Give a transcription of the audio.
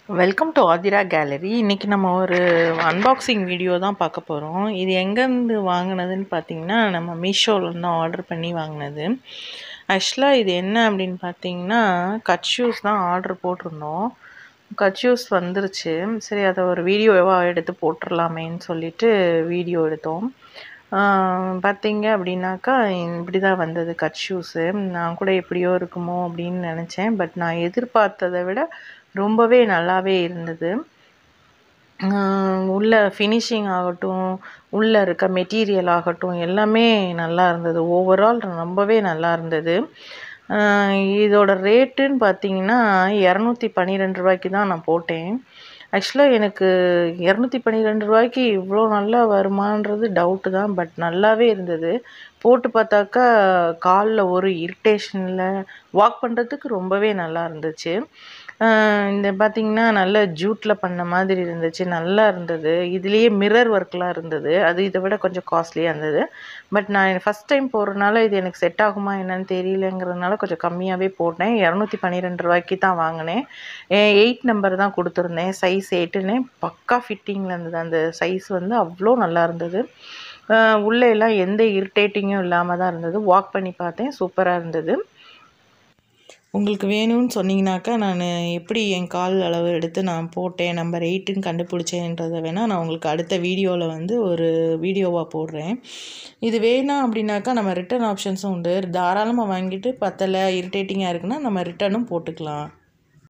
welcome to Aadhira gallery இன்றைக்கி நம்ம ஒரு அன்பாக்சிங் வீடியோ தான் பார்க்க போகிறோம் இது எங்கேருந்து வாங்கினதுன்னு பார்த்தீங்கன்னா நம்ம மீஷோவில் தான் ஆர்டர் பண்ணி வாங்கினது ஆக்சுவலாக இது என்ன அப்படின்னு பார்த்தீங்கன்னா கட் ஷூஸ் தான் ஆர்டர் போட்டிருந்தோம் கட் ஷூஸ் வந்துருச்சு சரி அதை ஒரு வீடியோவாக எடுத்து போட்டுடலாமேன்னு சொல்லிட்டு வீடியோ எடுத்தோம் பார்த்தீங்க அப்படின்னாக்கா இப்படி தான் வந்தது கட் ஷூஸு நான் கூட எப்படியோ இருக்குமோ அப்படின்னு நினச்சேன் பட் நான் எதிர்பார்த்ததை விட ரொம்பவே நல்லாவே இருந்தது உள்ள ஃபினிஷிங் ஆகட்டும் உள்ளே இருக்க மெட்டீரியல் ஆகட்டும் எல்லாமே நல்லா இருந்தது ஓவரால் ரொம்பவே நல்லா இருந்தது இதோட ரேட்டுன்னு பார்த்தீங்கன்னா இரநூத்தி பன்னிரெண்டு ரூபாய்க்கு தான் நான் போட்டேன் ஆக்சுவலாக எனக்கு இரநூத்தி பன்னிரெண்டு ரூபாய்க்கு இவ்வளோ நல்லா வருமானது டவுட்டு தான் பட் நல்லாவே இருந்தது போட்டு பார்த்தாக்கா காலில் ஒரு இரிட்டேஷனில் வாக் பண்ணுறதுக்கு ரொம்பவே நல்லா இருந்துச்சு இந்த பார்த்திங்கன்னா நல்ல ஜூட்டில் பண்ண மாதிரி இருந்துச்சு நல்லா இருந்தது இதுலேயே மிரர் ஒர்க்லாம் இருந்தது அது இதை விட கொஞ்சம் காஸ்ட்லியாக இருந்தது பட் நான் ஃபஸ்ட் டைம் போடுறதுனால இது எனக்கு செட் ஆகுமா என்னன்னு தெரியலங்கிறதுனால கொஞ்சம் கம்மியாகவே போட்டேன் இரநூத்தி பன்னிரெண்டு ரூபாய்க்கு தான் வாங்கினேன் எயிட் நம்பர் தான் கொடுத்துருந்தேன் சைஸ் எயிட்டுன்னு பக்கா ஃபிட்டிங்கில் இருந்தது அந்த சைஸ் வந்து அவ்வளோ நல்லா இருந்தது உள்ளே எல்லாம் எந்த இரிட்டேட்டிங்கும் இல்லாமல் தான் இருந்தது வாக் பண்ணி பார்த்தேன் சூப்பராக இருந்தது உங்களுக்கு வேணும்னு சொன்னீங்கனாக்கா நான் எப்படி என் கால் அளவு எடுத்து நான் போட்டேன் நம்பர் எயிட்டுன்னு கண்டுபிடிச்சேன்றதை வேணால் நான் உங்களுக்கு அடுத்த வீடியோவில் வந்து ஒரு வீடியோவாக போடுறேன் இது வேணாம் அப்படின்னாக்கா நம்ம ரிட்டன் ஆப்ஷன்ஸும் உண்டு தாராளமாக வாங்கிட்டு பத்தலை இரிட்டேட்டிங்காக இருக்குன்னா நம்ம ரிட்டனும் போட்டுக்கலாம்